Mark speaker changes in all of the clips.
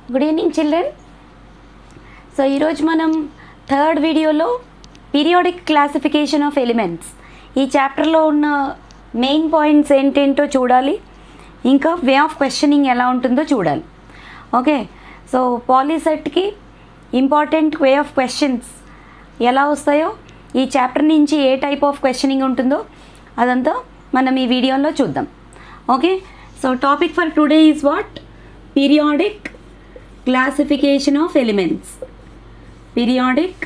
Speaker 1: Good evening children so ఈరోజు మనం third వీడియోలో పీరియాడిక్ క్లాసిఫికేషన్ ఆఫ్ ఎలిమెంట్స్ ఈ చాప్టర్లో ఉన్న మెయిన్ పాయింట్స్ ఏంటేంటో చూడాలి ఇంకా వే ఆఫ్ క్వశ్చనింగ్ ఎలా ఉంటుందో చూడాలి ఓకే సో పాలీసెట్కి ఇంపార్టెంట్ వే ఆఫ్ క్వశ్చన్స్ ఎలా వస్తాయో ఈ చాప్టర్ నుంచి ఏ టైప్ ఆఫ్ క్వశ్చనింగ్ ఉంటుందో అదంతా మనం ఈ వీడియోలో చూద్దాం okay so topic for today is what periodic classification of elements periodic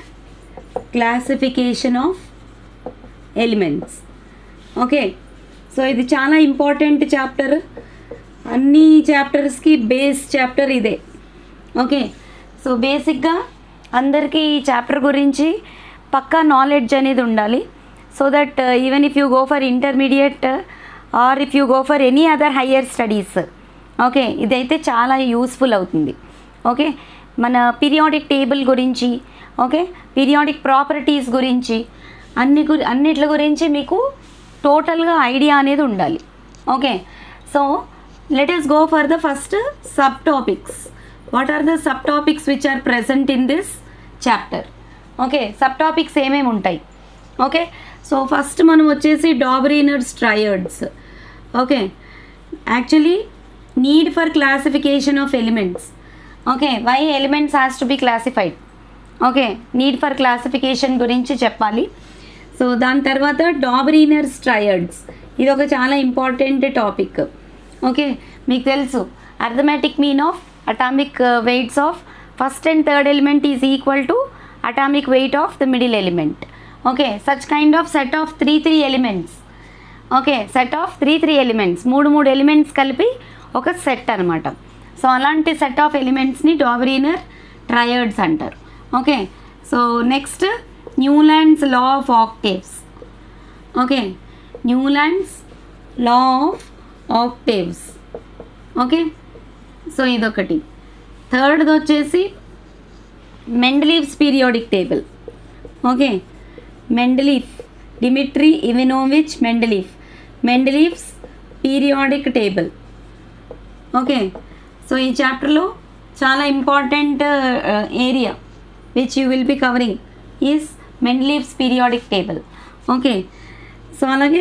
Speaker 1: classification of elements okay so ఇది చాలా ఇంపార్టెంట్ చాప్టర్ అన్ని చాప్టర్స్కి బేస్ చాప్టర్ ఇదే ఓకే సో బేసిక్గా అందరికీ ఈ చాప్టర్ గురించి పక్కా నాలెడ్జ్ అనేది ఉండాలి so that even if you go for intermediate or if you go for any other higher studies okay ఇదైతే చాలా యూస్ఫుల్ అవుతుంది ఓకే మన పీరియాడిక్ టేబుల్ గురించి ఓకే పీరియాడిక్ ప్రాపర్టీస్ గురించి అన్ని గురి అన్నిట్ల గురించి మీకు టోటల్గా ఐడియా అనేది ఉండాలి okay so let us go for the first sub topics what are the sub topics which are present in this chapter okay sub topics ఏమేమి ఉంటాయి ఓకే సో ఫస్ట్ మనం వచ్చేసి Dobereiner's triads okay actually need for classification of elements okay why elements has to be classified okay need for classification గురించి చెప్పాలి so దాని తర్వాత డాబరీనర్స్ ట్రయర్డ్స్ ఇది ఒక చాలా ఇంపార్టెంట్ టాపిక్ ఓకే మీకు తెలుసు arithmetic mean of atomic weights of first and third element is equal to atomic weight of the middle element okay such kind of set of three three elements okay set of three three elements మూడు మూడు elements కలిపి ఒక set అనమాట so అలాంటి set of ఎలిమెంట్స్ని Dobereiner triads అంటారు okay so next Newlands law of octaves okay Newlands law of octaves okay so ఇదొకటి థర్డ్ది వచ్చేసి Mendeleev's periodic table okay Mendeleev Dmitri Ivanovich Mendeleev Mendeleev's periodic table okay so ఈ చాప్టర్లో చాలా important area which you will be covering is Mendeleev's periodic table okay so అలాగే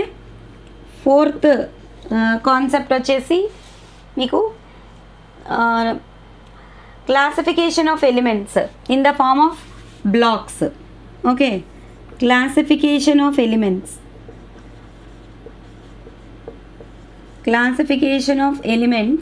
Speaker 1: fourth concept వచ్చేసి మీకు classification of elements in the form of blocks okay classification of elements classification of elements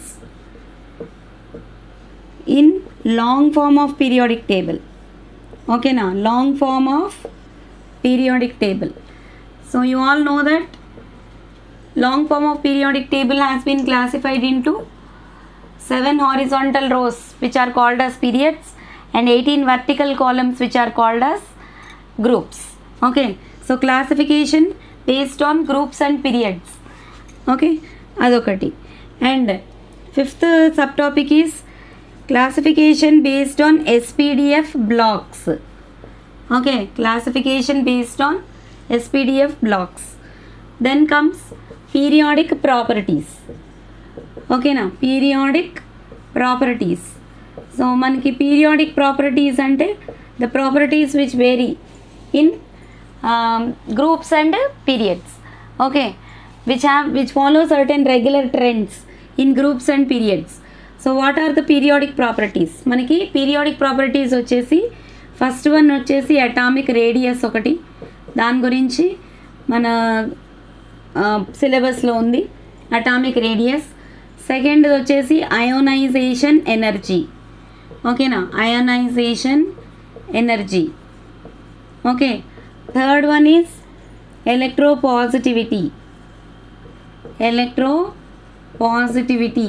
Speaker 1: in long form of periodic table okay now long form of periodic table so you all know that long form of periodic table has been classified into seven horizontal rows which are called as periods and 18 vertical columns which are called as groups okay so classification based on groups and periods okay అదొకటి and fifth sub topic is classification based on SPDF blocks okay classification based on SPDF blocks then comes periodic properties ఓకేనా periodic properties so మనకి periodic properties అంటే the properties which vary in groups and periods okay which have which follow certain regular trends in groups and periods so what are the periodic properties మనకి periodic properties వచ్చేసి first one వచ్చేసి atomic radius ఒకటి దాని గురించి మన సిలబస్లో ఉంది atomic radius second వచ్చేసి అయోనైజేషన్ ఎనర్జీ ఓకేనా ionization energy okay third one is electropositivity electropositivity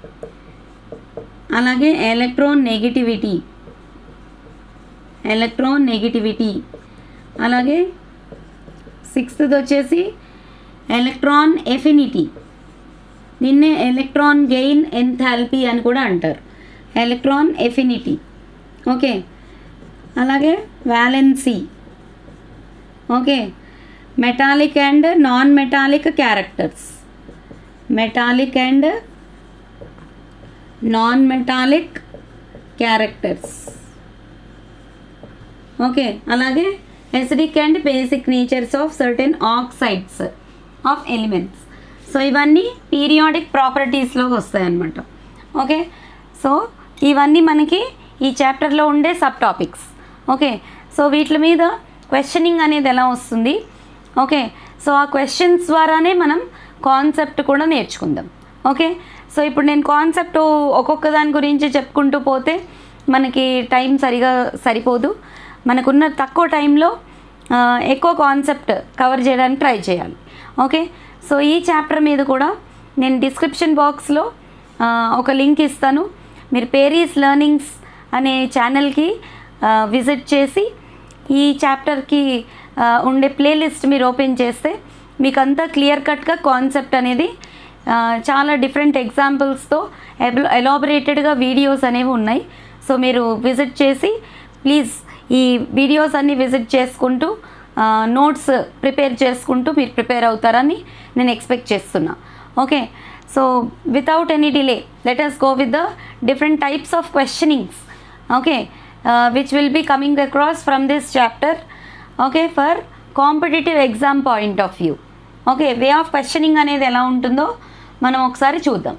Speaker 1: అలాగే ఎలక్ట్రాన్ నెగిటివిటీ ఎలక్ట్రాన్ నెగిటివిటీ అలాగే సిక్స్త్ వచ్చేసి ఎలక్ట్రాన్ ఎఫినిటీ దీన్నే ఎలక్ట్రాన్ గెయిన్ ఎంథాల్పీ అని కూడా అంటారు ఎలక్ట్రాన్ ఎఫినిటీ ఓకే అలాగే valency okay metallic and non metallic characters metallic and non metallic characters okay అలాగే acidic and basic natures of certain oxides of elements so ఇవన్నీ periodic ప్రాపర్టీస్లోకి వస్తాయి అన్నమాట ఓకే సో ఇవన్నీ మనకి ఈ చాప్టర్లో ఉండే సబ్ టాపిక్స్ ఓకే సో వీటి మీద క్వశ్చనింగ్ అనేది ఎలా వస్తుంది ఓకే సో ఆ క్వశ్చన్స్ ద్వారానే మనం కాన్సెప్ట్ కూడా నేర్చుకుందాం ఓకే సో ఇప్పుడు నేను కాన్సెప్ట్ ఒక్కొక్క దాని గురించి చెప్పుకుంటూ పోతే మనకి టైం సరిగా సరిపోదు మనకున్న తక్కువ టైంలో ఆ, ఎక్కువ కాన్సెప్ట్ కవర్ చేయడానికి ట్రై చేయాలి ఓకే సో ఈ చాప్టర్ మీద కూడా నేను డిస్క్రిప్షన్ బాక్స్లో ఆ, ఒక లింక్ ఇస్తాను మీరు పేరీస్ లెర్నింగ్స్ అనే ఛానల్కి విజిట్ చేసి ఈ చాప్టర్కి ఆ, ఉండే ప్లేలిస్ట్ మీరు ఓపెన్ చేస్తే మీకు అంతా క్లియర్ కట్గా కాన్సెప్ట్ అనేది ఆ, చాలా డిఫరెంట్ ఎగ్జాంపుల్స్తో ఎలాబరేటెడ్గా వీడియోస్ అనేవి ఉన్నాయి సో మీరు విజిట్ చేసి ప్లీజ్ ఈ వీడియోస్ అన్ని విజిట్ చేసుకుంటూ నోట్స్ ప్రిపేర్ చేసుకుంటూ మీరు ప్రిపేర్ అవుతారని నేను ఎక్స్పెక్ట్ చేస్తున్నా okay so without any delay let us go with the different types of questionings okay which will be coming across from this chapter okay for competitive exam point of view okay way of questioning అనేది ఎలా ఉంటుందో మనం ఒకసారి చూద్దాం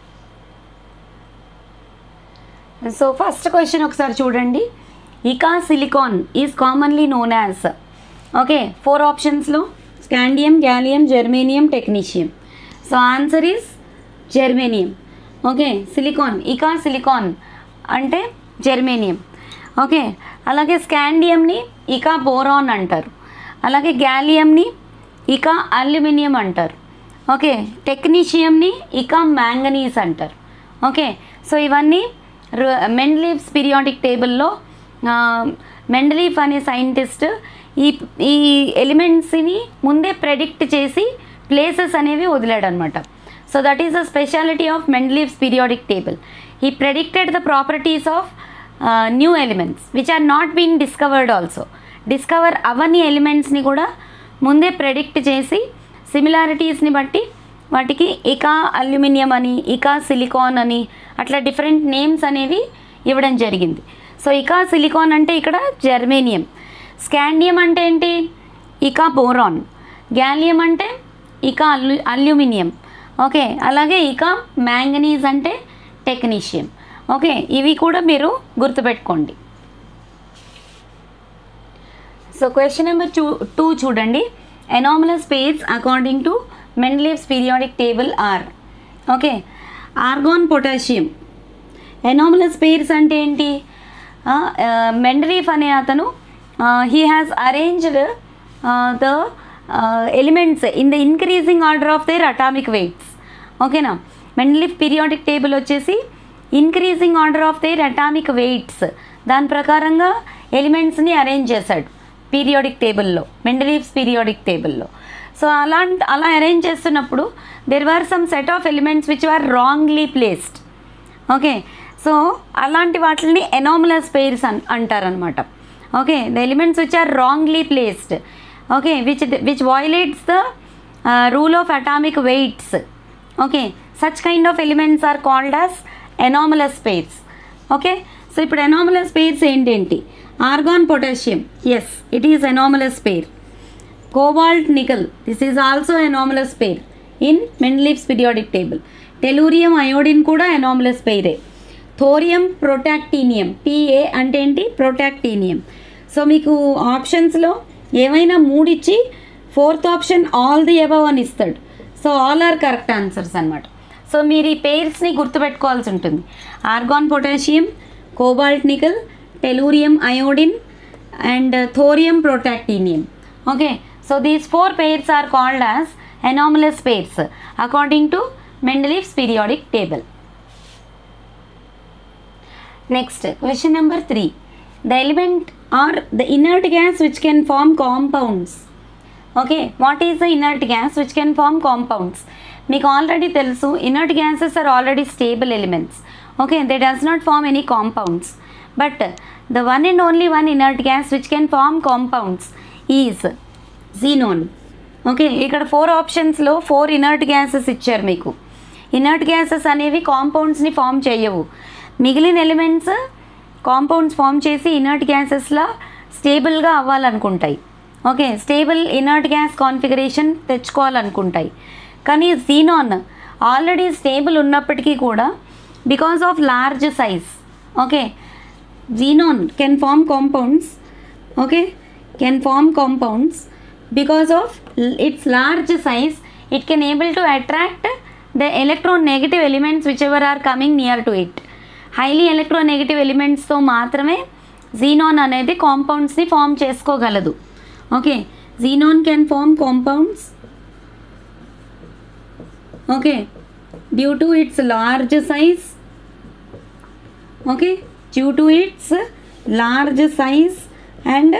Speaker 1: so first question ఒకసారి చూడండి eka silicon is commonly known as okay four ఆప్షన్స్లో scandium gallium germanium technetium so answer is germanium okay silicon eka silicon అంటే జెర్మేనియం ఓకే అలాగే స్కాండియంని ఇకా బోరాన్ అంటారు అలాగే గ్యాలియంని ఇకా అల్యూమినియం అంటారు ఓకే టెక్నీషియంని ఇకా మ్యాంగనీస్ అంటారు ఓకే సో ఇవన్నీ మెండలీవ్స్ పీరియాడిక్ టేబుల్లో మెండలీఫ్ అనే సైంటిస్ట్ ఈ ఈ ఎలిమెంట్స్ని ముందే ప్రెడిక్ట్ చేసి ప్లేసెస్ అనేవి వదిలాడు అనమాట so that is the speciality of Mendeleev's periodic table he predicted the properties of new elements which are not been discovered also discover అవన్నీ ఎలిమెంట్స్ని కూడా ముందే ప్రెడిక్ట్ చేసి సిమిలారిటీస్ని బట్టి వాటికి ఇకా అల్యూమినియం అని ఇకా సిలికాన్ అని అట్లా డిఫరెంట్ నేమ్స్ అనేవి ఇవ్వడం జరిగింది సో ఇకా సిలికాన్ అంటే ఇక్కడ జర్మేనియం స్కాండియం అంటే ఏంటి ఇకా బోరాన్ గ్యాలియం అంటే ఇకా అల్యూ అల్యూమినియం ఓకే అలాగే ఇకా మ్యాంగనీస్ అంటే టెక్నీషియం ఓకే ఇవి కూడా మీరు గుర్తుపెట్టుకోండి so question number two two చూడండి anomalous pairs according to Mendeleev's periodic table are okay argon potassium anomalous pairs అంటే ఏంటి మెండలీఫ్ అనే అతను he has arranged the elements in the increasing order of their atomic weights ఓకేనా Mendeleev periodic table వచ్చేసి increasing order of their atomic weights దాని ప్రకారంగా ఎలిమెంట్స్ని arrange చేశాడు పీరియాడిక్ టేబుల్లో మెండలీవ్స్ పీరియాడిక్ టేబుల్లో సో అలాంటి అలా అరేంజ్ చేస్తున్నప్పుడు there were some set of elements which are wrongly placed okay so అలాంటి వాటిని ఎనామలస్ పేర్స్ అన్ అంటారనమాట okay the elements which are wrongly placed okay which which violates the rule of atomic weights okay such kind of elements are called as anomalous pairs okay so ఇప్పుడు anomalous pairs ఏంటేంటి argon potassium yes it is anomalous pair cobalt nickel this is also anomalous pair in Mendeleev's periodic table tellurium iodine కూడా anomalous పేరే thorium protactinium PA అంటే ఏంటి protactinium so మీకు ఆప్షన్స్లో ఏమైనా మూడిచ్చి fourth option all the above అని ఇస్తాడు so all are correct answers అనమాట సో మీరు ఈ పేర్స్ని గుర్తుపెట్టుకోవాల్సి ఉంటుంది argon potassium cobalt nickel tellurium iodine and thorium protactinium okay so these four pairs are called as anomalous pairs according to Mendeleev's periodic table next question number three the element are the inert gas which can form compounds okay what is the inert gas which can form compounds మీకు already తెలుసు inert gases are already stable elements okay they does not form any compounds but the one and only one inert gas which can form compounds is xenon okay ఇక్కడ four ఆప్షన్స్లో four inert gases ఇచ్చారు మీకు inert gases అనేవి కాంపౌండ్స్ని form చేయవు మిగిలిన elements compounds form చేసి inert గ్యాసెస్లా స్టేబుల్గా అవ్వాలనుకుంటాయి okay stable inert gas configuration తెచ్చుకోవాలనుకుంటాయి కానీ జీనాన్ ఆల్రెడీ స్టేబుల్ ఉన్నప్పటికీ కూడా because of large size okay xenon can form compounds okay can form compounds because of l- its large size it can able to attract the electronegative elements whichever are coming near to it highly electronegative ఎలిమెంట్స్తో మాత్రమే xenon అనేది కాంపౌండ్స్ని form చేసుకోగలదు okay xenon can form compounds okay due to its large size okay due to its large size and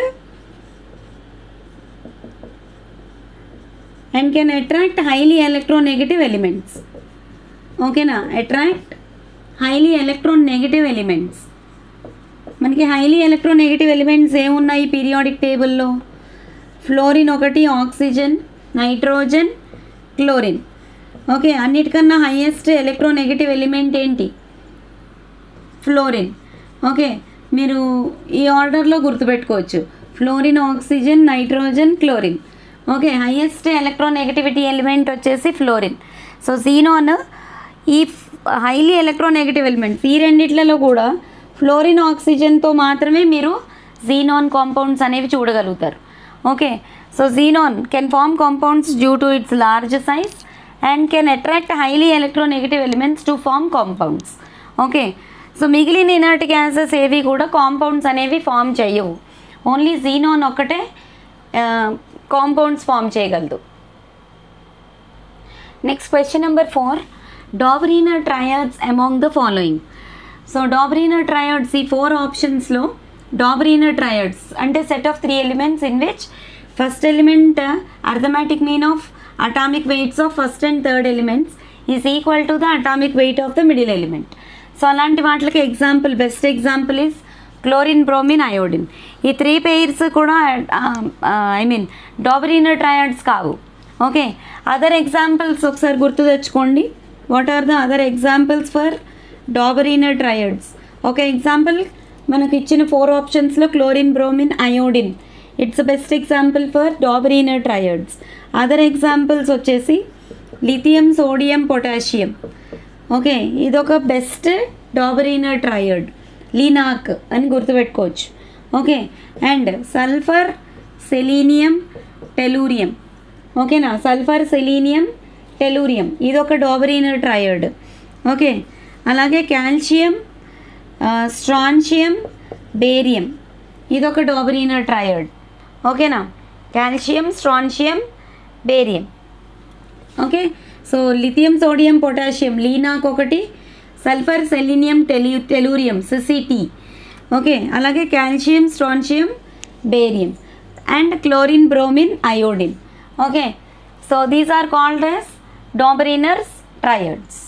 Speaker 1: and can attract highly electronegative elements ఓకేనా attract highly electronegative elements మనకి highly electronegative elements ఏమున్నాయి periodic టేబుల్లో fluorine ఒకటి oxygen nitrogen chlorine okay అన్నిటికన్నా highest electronegative element ఏంటి fluorine okay మీరు ఈ ఆర్డర్లో గుర్తుపెట్టుకోవచ్చు fluorine oxygen nitrogen chlorine okay highest electronegativity element వచ్చేసి ఫ్లోరిన్ సో జీనోన్ ఈ హైలీ ఎలక్ట్రోనెగటివ్ ఎలిమెంట్స్ ఈ రెండిట్లలో కూడా ఫ్లోరిన్ ఆక్సిజన్తో మాత్రమే మీరు జీనోన్ కాంపౌండ్స్ అనేవి చూడగలుగుతారు okay so xenon can form compounds due to its large size and can attract highly electronegative elements to form compounds okay so మిగిలిన inert gases ఏవి కూడా కాంపౌండ్స్ అనేవి ఫామ్ చేయవు ఓన్లీ జీనోన్ ఒక్కటే కాంపౌండ్స్ ఫామ్ చేయగలదు next question number four Dobereiner triads among the following so Dobereiner triads ఈ four ఆప్షన్స్లో Dobereiner triads అంటే set of three elements in which first element arithmetic mean of atomic weights of first and third elements is equal to the atomic weight of the middle element so అలాంటి వాటికి example best example is chlorine bromine iodine ఈ three pairs కూడా I mean Dobereiner triads కావు okay other examples ఒకసారి గుర్తు తెచ్చుకోండి what are the other examples for Dobereiner triads ఒక example మనకు ఇచ్చిన ఫోర్ ఆప్షన్స్లో chlorine bromine iodine it's best example for Dobereiner triads other examples వచ్చేసి లిథియం సోడియం పొటాషియం ఓకే ఇదొక బెస్ట్ డాబరీనర్ ట్రయడ్ లీనాక్ అని గుర్తుపెట్టుకోవచ్చు okay and sulphur selenium tellurium ఓకేనా సల్ఫర్ సెలీనియం టెలూరియం ఇదొక డాబరీనర్ ట్రయడ్ ఓకే అలాగే కాల్షియం స్ట్రాన్షియం బేరియం ఇదొక Dobereiner triad ఓకేనా calcium strontium barium okay so lithium sodium potassium లీనాక్ ఒకటి సల్ఫర్ సెలీనియం టెలి టెలూరియం సిసిటి ఓకే అలాగే calcium strontium barium and chlorine bromine iodine okay so these are called as Dobereiner's triads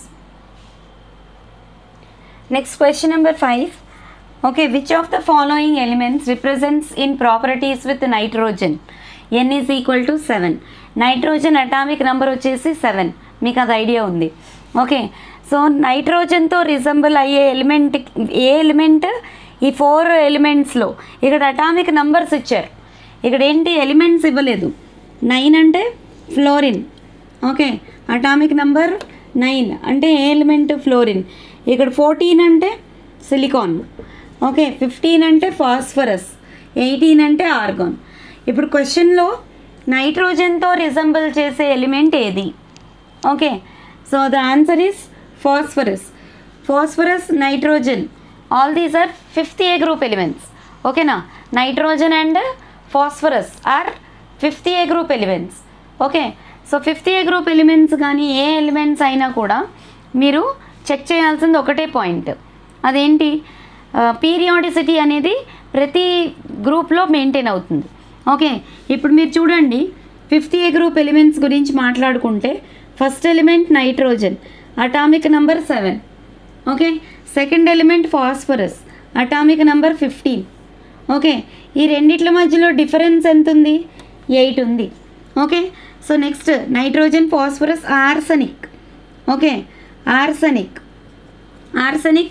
Speaker 1: next question number five okay which of the following elements represents in properties with nitrogen N is equal to seven nitrogen atomic number వచ్చేసి seven మీకు అది idea ఉంది okay so నైట్రోజన్తో resemble అయ్యే element ఏ element ఈ four ఎలిమెంట్స్లో ఇక్కడ అటామిక్ నంబర్స్ ఇచ్చారు ఇక్కడ ఏంటి ఎలిమెంట్స్ ఇవ్వలేదు నైన్ అంటే fluorine okay atomic number nine అంటే ఏ ఎలిమెంట్ ఫ్లోరిన్ ఇక్కడ ఫోర్టీన్ అంటే సిలికాన్ ఓకే ఫిఫ్టీన్ అంటే ఫాస్ఫరస్ ఎయిటీన్ అంటే ఆర్గాన్ ఇప్పుడు క్వశ్చన్లో నైట్రోజన్తో రిజంబుల్ చేసే ఎలిమెంట్ ఏది okay so the answer is phosphorus phosphorus nitrogen all these are fifth A group elements ఓకేనా nitrogen and phosphorus are fifth A group elements okay so fifth A group elements కానీ A elements అయినా కూడా మీరు check చేయాల్సింది ఒకటే point అదేంటి periodicity అనేది ప్రతి గ్రూప్లో మెయింటైన్ అవుతుంది ఓకే ఇప్పుడు మీరు చూడండి ఫిఫ్త్ ఏ గ్రూప్ ఎలిమెంట్స్ గురించి మాట్లాడుకుంటే first element nitrogen atomic number seven okay second element phosphorus atomic number fifteen okay ఈ రెండిట్ల మధ్యలో డిఫరెన్స్ ఎంత ఉంది ఎయిట్ ఉంది okay so next nitrogen phosphorus arsenic okay arsenic arsenic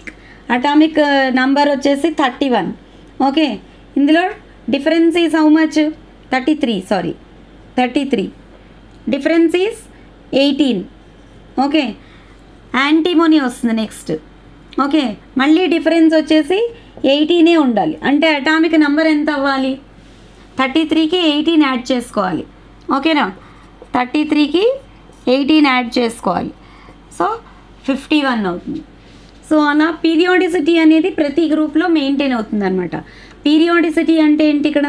Speaker 1: atomic number వచ్చేసి thirty one okay ఇందులో difference is how much thirty three sorry thirty three difference is eighteen okay antimony వస్తుంది next okay మళ్ళీ difference వచ్చేసి ఎయిటీనే ఉండాలి అంటే atomic number ఎంత అవ్వాలి థర్టీ త్రీకి ఎయిటీన్ యాడ్ చేసుకోవాలి ఓకేనా థర్టీ త్రీకి ఎయిటీన్ యాడ్ చేసుకోవాలి సో ఫిఫ్టీ వన్ అవుతుంది సో అలా పీరియాడిసిటీ అనేది ప్రతి గ్రూప్లో మెయింటైన్ అవుతుంది అనమాట పీరియాడిసిటీ అంటే ఏంటి ఇక్కడ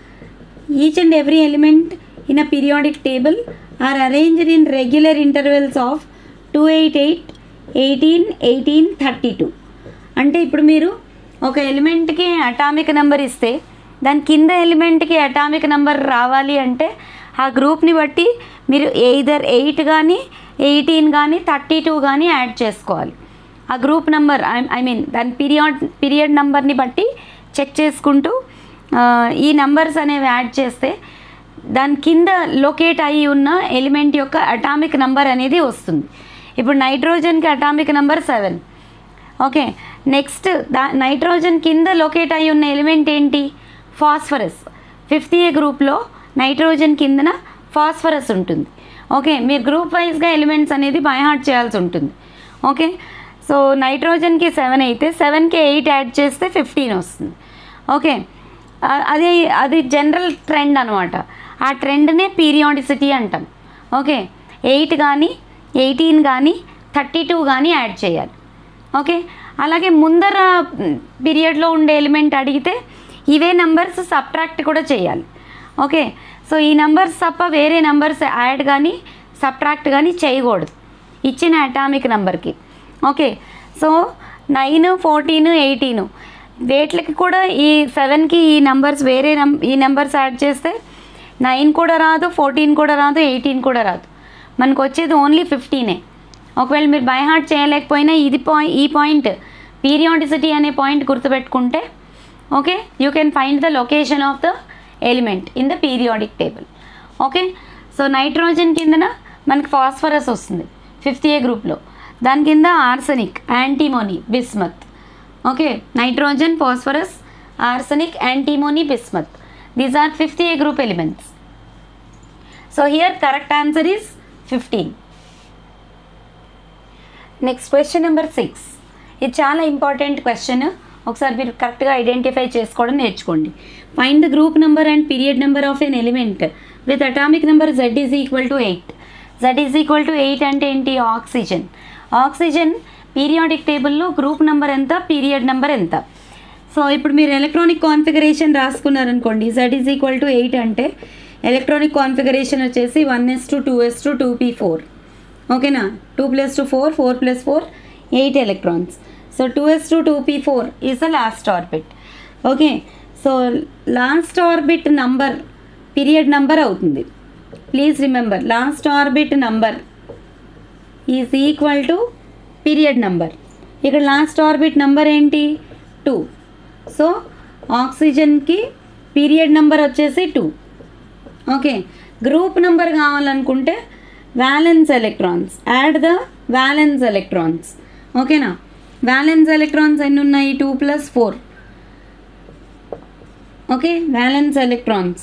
Speaker 1: each and every element in a periodic table are arranged in regular intervals of two eight eight eighteen eighteen thirty two అంటే ఇప్పుడు మీరు ఒక ఎలిమెంట్కి అటామిక్ నెంబర్ ఇస్తే దాని కింద ఎలిమెంట్కి అటామిక్ నెంబర్ రావాలి అంటే ఆ గ్రూప్ని బట్టి మీరు ఎయిదర్ ఎయిట్ కానీ ఎయిటీన్ కానీ థర్టీ టూ కానీ యాడ్ చేసుకోవాలి ఆ group number I I mean దాని పీరియడ్ పీరియడ్ నెంబర్ని బట్టి చెక్ చేసుకుంటూ ఆ, ఈ నెంబర్స్ అనేవి యాడ్ చేస్తే దాని కింద లొకేట్ అయి ఉన్న ఎలిమెంట్ యొక్క అటామిక్ నెంబర్ అనేది వస్తుంది ఇప్పుడు నైట్రోజన్కి atomic number seven okay next the nitrogen కింద లొకేట్ అయి ఉన్న ఎలిమెంట్ ఏంటి ఫాస్ఫరస్ ఫిఫ్త్ ఏ గ్రూప్లో నైట్రోజన్ కిందన ఫాస్ఫరస్ ఉంటుంది ఓకే మీరు గ్రూప్ వైజ్గా ఎలిమెంట్స్ అనేది బైహార్ట్ చేయాల్సి ఉంటుంది ఓకే సో నైట్రోజన్కి సెవెన్ అయితే సెవెన్కి ఎయిట్ యాడ్ చేస్తే ఫిఫ్టీన్ వస్తుంది ఓకే ఆ- అది అది జనరల్ ట్రెండ్ అనమాట ఆ ట్రెండ్నే పీరియాడిసిటీ అంటాం ఓకే ఎయిట్ కానీ ఎయిటీన్ కానీ థర్టీ టూ కానీ యాడ్ చేయాలి ఓకే అలాగే ముందర పీరియడ్లో ఉండే ఎలిమెంట్ అడిగితే ఇవే నెంబర్స్ సబ్ట్రాక్ట్ కూడా చేయాలి ఓకే సో ఈ నెంబర్స్ తప్ప వేరే నెంబర్స్ యాడ్ కానీ సబ్ట్రాక్ట్ కానీ చేయకూడదు ఇచ్చిన అటామిక్ నెంబర్కి okay so nine fourteen eighteen వేట్లకి కూడా ఈ సెవెన్కి ఈ నెంబర్స్ వేరే నం ఈ నెంబర్స్ యాడ్ చేస్తే నైన్ కూడా రాదు ఫోర్టీన్ కూడా రాదు ఎయిటీన్ కూడా రాదు మనకు వచ్చేది ఓన్లీ ఫిఫ్టీనే ఒకవేళ మీరు బై హార్ట్ చేయలేకపోయినా ఇది పాయింట్ ఈ పాయింట్ పీరియాడిసిటీ అనే పాయింట్ గుర్తుపెట్టుకుంటే okay you can find the location of the element in the periodic table okay so nitrogen కిందన మనకి ఫాస్ఫరస్ వస్తుంది ఫిఫ్త్ ఏ గ్రూప్లో దాని కింద arsenic antimony bismuth okay nitrogen phosphorus arsenic antimony bismuth these are fifth A group elements so here correct answer is fifteen next question number six ఇది చాలా important question ఒకసారి మీరు కరెక్ట్గా ఐడెంటిఫై చేసుకోవడం నేర్చుకోండి find the group number and period number of an element with atomic number Z is equal to eight Z is equal to eight అంటే ఏంటి oxygen oxygen periodic టేబుల్లో గ్రూప్ నెంబర్ ఎంత period number ఎంత so ఇప్పుడు మీరు electronic configuration రాసుకున్నారనుకోండి Z is equal to eight అంటే electronic configuration వచ్చేసి one S two two S two two P four ఓకేనా two plus two four four plus four eight electrons so two S two two P four is the last orbit okay so last orbit number period number అవుతుంది please remember last orbit number is equal to period number ఇక్కడ last orbit number ఏంటి two so ఆక్సిజన్కి period number వచ్చేసి two okay group number కావాలనుకుంటే valence electrons add the valence electrons ఓకేనా valence electrons ఎన్ని ఉన్నాయి two plus four okay valence electrons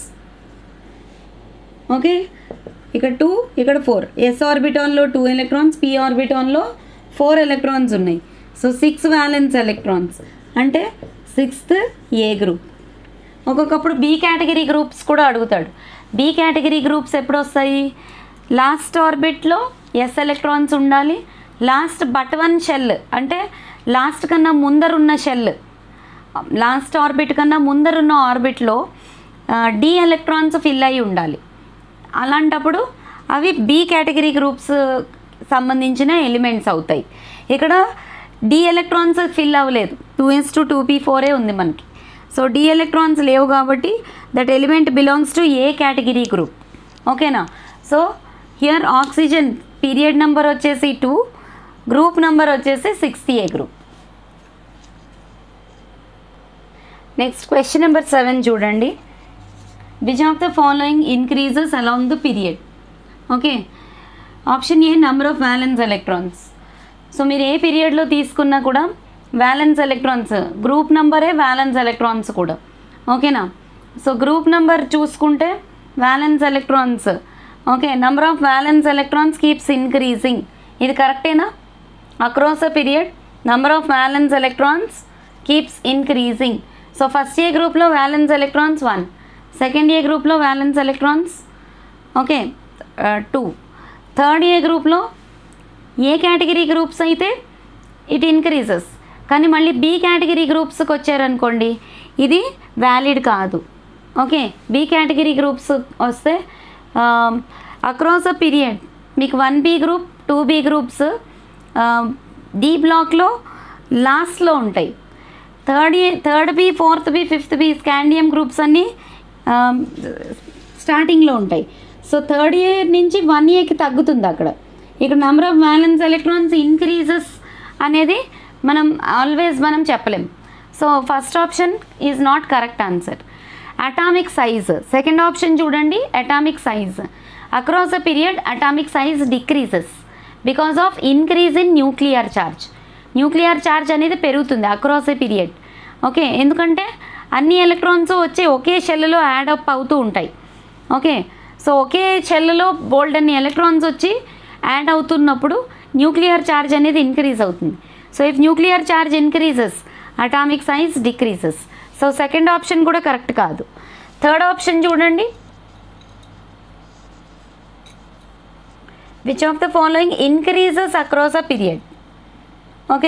Speaker 1: okay ఇక్కడ two ఇక్కడ ఫోర్ ఎస్ ఆర్బిటాన్లో టూ ఎలక్ట్రాన్స్ పి ఆర్బిటాన్లో ఫోర్ ఎలక్ట్రాన్స్ ఉన్నాయి సో సిక్స్ వ్యాలెన్స్ ఎలక్ట్రాన్స్ అంటే సిక్స్త్ ఏ గ్రూప్ ఒక్కొక్కప్పుడు బి కేటగిరీ గ్రూప్స్ కూడా అడుగుతాడు బి కేటగిరీ గ్రూప్స్ ఎప్పుడు వస్తాయి లాస్ట్ ఆర్బిట్లో ఎస్ ఎలక్ట్రాన్స్ ఉండాలి లాస్ట్ బట్ వన్ షెల్ అంటే లాస్ట్ కన్నా ముందరున్న షెల్ లాస్ట్ ఆర్బిట్ కన్నా ముందరున్న ఆర్బిట్లో డి ఎలక్ట్రాన్స్ ఫిల్ అయి ఉండాలి అలాంటప్పుడు అవి బి కేటగిరీ గ్రూప్స్ సంబంధించిన ఎలిమెంట్స్ అవుతాయి ఇక్కడ డి ఎలక్ట్రాన్స్ ఫిల్ అవ్వలేదు two S two two P ఫోరే ఉంది మనకి సో డి ఎలక్ట్రాన్స్ లేవు కాబట్టి that element belongs to A category group ఓకేనా so here oxygen period number వచ్చేసి టూ గ్రూప్ నెంబర్ వచ్చేసి sixth A group next question number seven చూడండి which of the following increases along the period okay option A number of valence electrons so మీరు ఏ పీరియడ్లో తీసుకున్నా కూడా valence electrons group నెంబరే valence electrons కూడా ఓకేనా సో గ్రూప్ నెంబర్ చూసుకుంటే valence electrons okay number of valence electrons keeps increasing ఇది కరెక్టేనా across a period number of valence electrons keeps increasing so first A గ్రూప్లో valence electrons one second A గ్రూప్లో valence electrons okay two third A గ్రూప్లో A category groups అయితే it increases కానీ మళ్ళీ B category గ్రూప్స్కి వచ్చారనుకోండి ఇది వ్యాలిడ్ కాదు ఓకే బి కేటగిరీ గ్రూప్స్ వస్తే అక్రాస్ అ పీరియడ్ మీకు one B group two B groups D బ్లాక్లో లాస్ట్లో ఉంటాయి థర్డ్ ఏ third B fourth B fifth B scandium groups అన్నీ స్టార్టింగ్లో ఉంటాయి సో థర్డ్ ఇయర్ నుంచి వన్ ఇయర్కి తగ్గుతుంది అక్కడ ఇక్కడ number of valence electrons increases అనేది మనం ఆల్వేస్ మనం చెప్పలేం so first option is not correct answer atomic size second option చూడండి atomic size across a period atomic size decreases because of increase in nuclear charge nuclear charge అనేది పెరుగుతుంది across a period okay ఎందుకంటే అన్ని electrons వచ్చి ఒకే షెల్లో add up అవుతూ ఉంటాయి okay so ఒకే షెల్లో బోల్డ్ అన్ని electrons వచ్చి యాడ్ అవుతున్నప్పుడు న్యూక్లియర్ ఛార్జ్ అనేది ఇంక్రీజ్ అవుతుంది so if nuclear charge increases atomic size decreases so second option కూడా కరెక్ట్ కాదు థర్డ్ ఆప్షన్ చూడండి which of the following increases across a period okay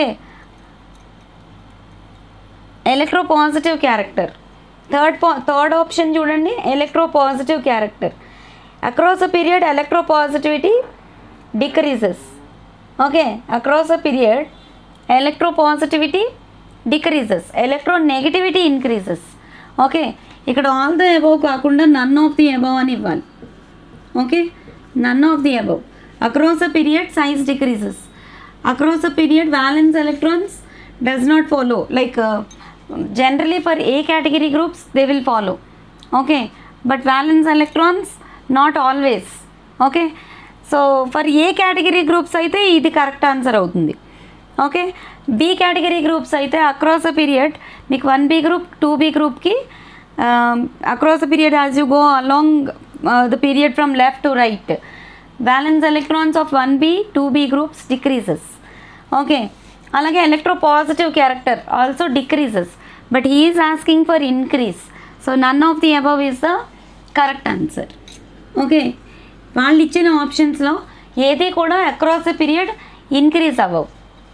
Speaker 1: electropositive character third పా third option చూడండి electropositive character across a period electropositivity decreases okay across a period electropositivity decreases electronegativity increases okay ఇక్కడ all the above కాకుండా none of the above అని ఇవ్వాలి okay none of the above across a period size decreases across a period valence electrons does not follow like uh, generally for a category groups they will follow okay but valence electrons not always okay so for A category groups అయితే ఇది correct answer అవుతుంది okay B category groups అయితే across a period మీకు one B group two B గ్రూప్కి across a period as you go along the period from left to right valence electrons of one B two B groups decreases okay అలాగే electropositive character also decreases but he's asking for increase so none of the above is the correct answer okay వాళ్ళు ఇచ్చిన ఆప్షన్స్లో ఏది కూడా across the period increase అవ్వవు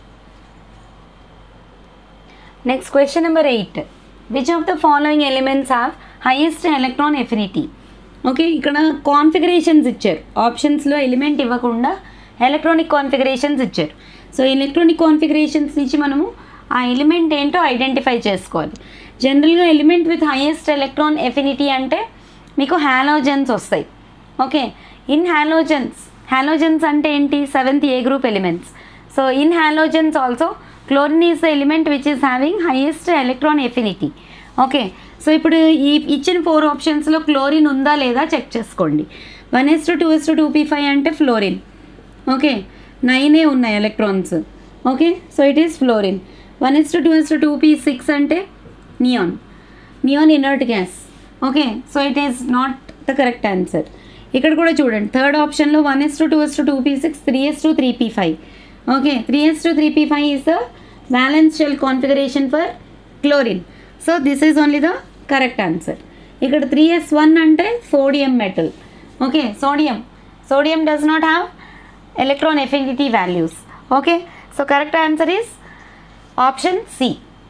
Speaker 1: next question number eight which of the following elements have highest electron affinity okay ఇక్కడ configurations ఇచ్చారు ఆప్షన్స్లో element ఇవ్వకుండా ఎలక్ట్రానిక్ కాన్ఫిగరేషన్స్ ఇచ్చారు సో ఎలక్ట్రానిక్ కాన్ఫిగరేషన్స్ నుంచి మనము ఆ ఎలిమెంట్ ఏంటో ఐడెంటిఫై చేసుకోవాలి జనరల్గా element with highest electron affinity అంటే మీకు హ్యాలోజన్స్ వస్తాయి ఓకే ఇన్ హ్యాలోజన్స్ హ్యాలోజన్స్ అంటే ఏంటి seventh A group elements so in halogens also chlorine is the element which is having highest electron affinity okay so ఇప్పుడు ఈ ఇచ్చిన ఫోర్ ఆప్షన్స్లో chlorine ఉందా లేదా చెక్ చేసుకోండి one S two two S two two P five అంటే fluorine okay నైనే ఉన్నాయి electrons okay so it is fluorine one S two two S two two P six అంటే neon neon inert gas okay so it is not the correct answer ఇక్కడ కూడా చూడండి third ఆప్షన్లో one S two two S two two P six three S two three P five okay three S two three P five is the valence shell configuration for chlorine so this is only the correct answer ఇక్కడ three S one అంటే sodium metal okay sodium sodium does not have electron affinity values okay so correct answer is option C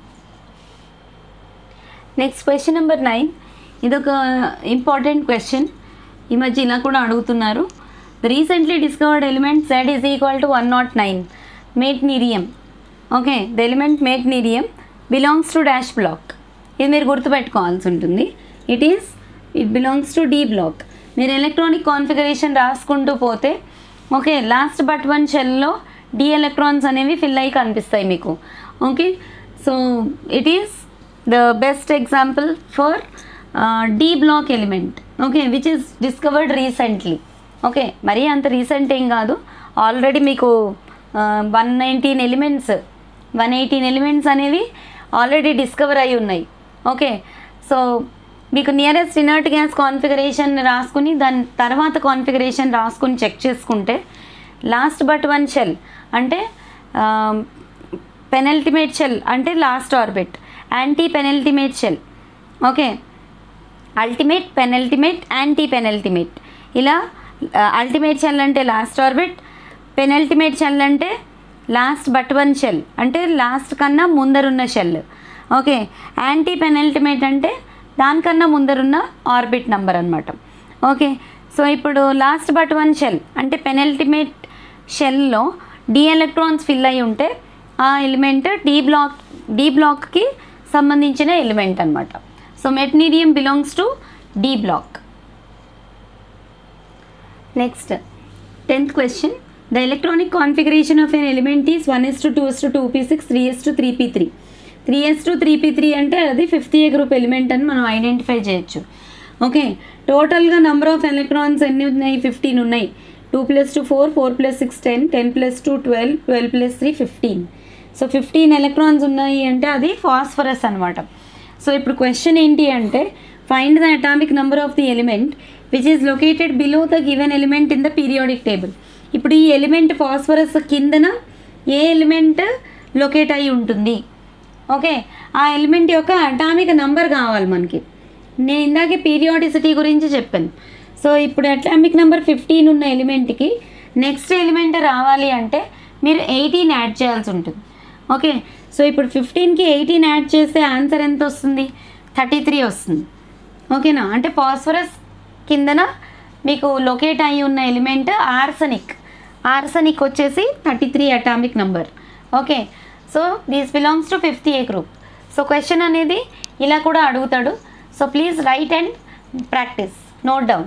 Speaker 1: next question number nine ఇదొక important question ఈ మధ్య ఇలా కూడా అడుగుతున్నారు the recently discovered element Z is equal to one nought nine meitnerium okay the element meitnerium belongs to dash block ఇది మీరు గుర్తుపెట్టుకోవాల్సి ఉంటుంది it is it belongs to D block మీరు ఎలక్ట్రానిక్ కాన్ఫిగరేషన్ రాసుకుంటూ పోతే ఓకే లాస్ట్ బట్ వన్ షెల్లో D electrons అనేవి fill అయ్యి కనిపిస్తాయి మీకు okay so it is the best example for D block element okay which is discovered recently okay మరీ అంత రీసెంట్ ఏం కాదు ఆల్రెడీ మీకు one nineteen elements one eighteen elements అనేవి ఆల్రెడీ డిస్కవర్ అయి ఉన్నాయి ఓకే సో మీకు నియరెస్ట్ ఇనర్ట్ గ్యాస్ కాన్ఫిగరేషన్ రాసుకుని దాని తర్వాత కాన్ఫిగరేషన్ రాసుకుని చెక్ చేసుకుంటే లాస్ట్ బట్ వన్ షెల్ అంటే పెనల్టిమేట్ షెల్ అంటే last orbit antepenultimate shell okay ultimate penultimate antepenultimate ఇలా అల్టిమేట్ షెల్ అంటే లాస్ట్ ఆర్బిట్ పెనల్టిమేట్ షెల్ అంటే లాస్ట్ బట్ వన్ షెల్ అంటే లాస్ట్ కన్నా ముందరున్న షెల్ ఓకే యాంటీ పెనల్టిమేట్ అంటే దానికన్నా ముందరున్న ఆర్బిట్ నంబర్ అనమాట ఓకే సో ఇప్పుడు లాస్ట్ బట్ వన్ షెల్ అంటే పెనల్టిమేట్ షెల్లో డి ఎలక్ట్రాన్స్ ఫిల్ అయి ఉంటే ఆ ఎలిమెంట్ డి బ్లాక్ డి బ్లాక్కి సంబంధించిన ఎలిమెంట్ అనమాట so meitnerium belongs to D block next tenth question the electronic configuration of an element is one S two two S two two P six three S two three P three three S two three P three అంటే అది fifth A group element అని మనం identify చేయొచ్చు okay టోటల్గా number of electrons ఎన్ని ఉన్నాయి fifteen ఉన్నాయి two plus two four four plus six ten ten plus two twelve twelve plus three fifteen so fifteen electrons ఉన్నాయి అంటే అది ఫాస్ఫరస్ అనమాట సో ఇప్పుడు క్వశ్చన్ ఏంటి అంటే find the atomic number of the element which is located below the given element in the periodic table ఇప్పుడు ఈ element phosphorus కిందన ఏ ఎలిమెంట్ లొకేట్ అయి ఉంటుంది ఓకే ఆ ఎలిమెంట్ యొక్క అటామిక్ నంబర్ కావాలి మనకి నేను ఇందాకే పీరియాడిసిటీ గురించి చెప్పాను సో ఇప్పుడు అటామిక్ నెంబర్ ఫిఫ్టీన్ ఉన్న ఎలిమెంట్కి నెక్స్ట్ ఎలిమెంట్ రావాలి అంటే మీరు ఎయిటీన్ యాడ్ చేయాల్సి ఉంటుంది ఓకే సో ఇప్పుడు ఫిఫ్టీన్కి ఎయిటీన్ యాడ్ చేస్తే ఆన్సర్ ఎంత వస్తుంది థర్టీ త్రీ వస్తుంది ఓకేనా అంటే ఫాస్ఫరస్ కిందన మీకు లొకేట్ అయి ఉన్న ఎలిమెంట్ ఆర్సనిక్ ఆర్సనిక్ వచ్చేసి thirty three atomic number okay so these belongs to fifth A group so question అనేది ఇలా కూడా అడుగుతాడు సో please write and practice note down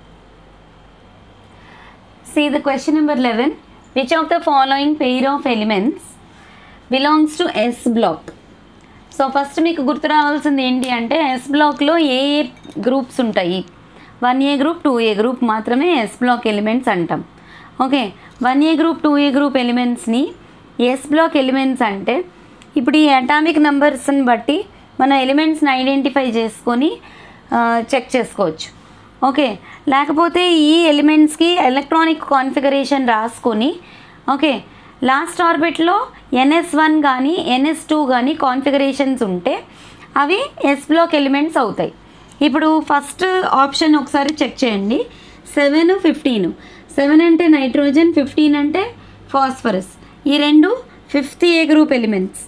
Speaker 1: See the question number 11. Which of the following pair of elements belongs to S block? So first మీకు గుర్తు రావాల్సింది ఏంటి అంటే ఎస్ బ్లాక్లో ఏ ఏ గ్రూప్స్ ఉంటాయి one A group two A group మాత్రమే ఎస్ బ్లాక్ ఎలిమెంట్స్ అంటాం okay one A group two A group ఎలిమెంట్స్ని ఎస్ బ్లాక్ ఎలిమెంట్స్ అంటే ఇప్పుడు ఈ అటామిక్ నెంబర్స్ని బట్టి మన ఎలిమెంట్స్ని ఐడెంటిఫై చేసుకొని చెక్ చేసుకోవచ్చు ఓకే లేకపోతే ఈ ఎలిమెంట్స్కి ఎలక్ట్రానిక్ కాన్ఫిగరేషన్ రాసుకొని ఓకే లాస్ట్ ఆర్బిట్లో ఎన్ఎస్ వన్ కానీ ఎన్ఎస్ టూ కానీ కాన్ఫిగరేషన్స్ ఉంటే అవి ఎస్ బ్లాక్ ఎలిమెంట్స్ అవుతాయి ఇప్పుడు ఫస్ట్ ఆప్షన్ ఒకసారి చెక్ చేయండి సెవెన్ ఫిఫ్టీన్ సెవెన్ అంటే నైట్రోజన్ ఫిఫ్టీన్ అంటే ఫాస్ఫరస్ ఈ రెండు ఫిఫ్త్ ఏ గ్రూప్ ఎలిమెంట్స్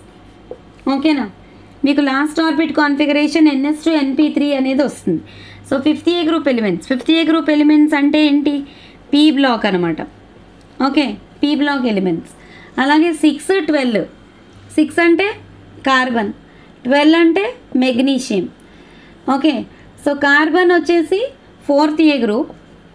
Speaker 1: ఓకేనా మీకు last orbit configuration NS two NP three అనేది వస్తుంది so fifth A group elements fifth A group elements అంటే ఏంటి పీ బ్లాక్ అనమాట ఓకే పీ బ్లాక్ ఎలిమెంట్స్ అలాగే సిక్స్ ట్వెల్వ్ సిక్స్ అంటే కార్బన్ ట్వెల్వ్ అంటే మెగ్నీషియం ఓకే సో కార్బన్ వచ్చేసి fourth A group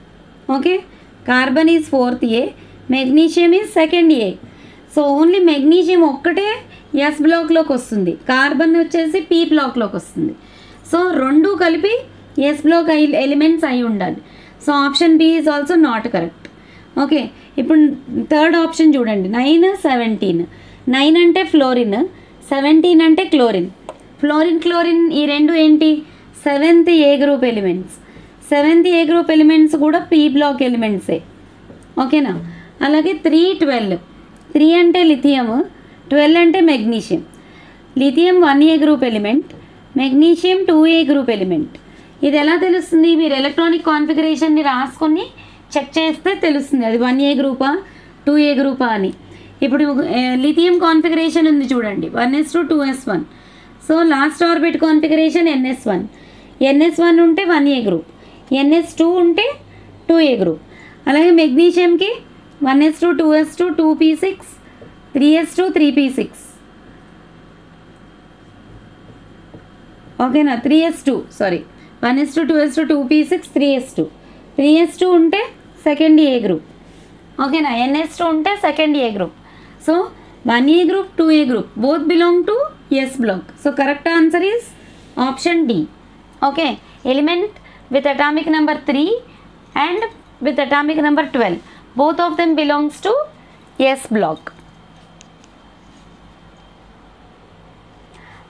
Speaker 1: okay carbon is fourth A magnesium is second A so only magnesium ఒక్కటే S బ్లాక్లోకి వస్తుంది carbon వచ్చేసి P బ్లాక్లోకి వస్తుంది so రెండు కలిపి ఎస్ బ్లాక్ ఎలిమెంట్స్ అయి ఉండాలి so option B is also not correct okay ఇప్పుడు థర్డ్ ఆప్షన్ చూడండి నైన్ సెవెంటీన్ నైన్ అంటే ఫ్లోరిన్ సెవెంటీన్ అంటే క్లోరిన్ ఫ్లోరిన్ క్లోరిన్ ఈ రెండు ఏంటి seventh A group elements seventh A group elements కూడా పీ బ్లాక్ ఎలిమెంట్సే ఓకేనా అలాగే త్రీ ట్వెల్వ్ త్రీ అంటే లిథియం ట్వెల్వ్ అంటే magnesium lithium one A group element magnesium two A group element ఇది ఎలా తెలుస్తుంది మీరు ఎలక్ట్రానిక్ కాన్ఫిగరేషన్ని రాసుకొని చెక్ చేస్తే తెలుస్తుంది అది వన్ ఏ గ్రూపా టూ ఏ గ్రూపా అని ఇప్పుడు లిథియం కాన్ఫిగరేషన్ ఉంది చూడండి one S two two S one so last orbit configuration NS one NS one ఉంటే one A group NS two ఉంటే టూ ఏ గ్రూప్ అలాగే మెగ్నీషియంకి one S two two S two two P six three S two three P six ఓకేనా three S two sorry one S two two S two two P six three S two three S two ఉంటే second A group ఓకేనా NS two ఉంటే second A group so one A group two A group both belong to S block so correct answer is option D okay element with atomic number three and with atomic number twelve both of them belongs to S block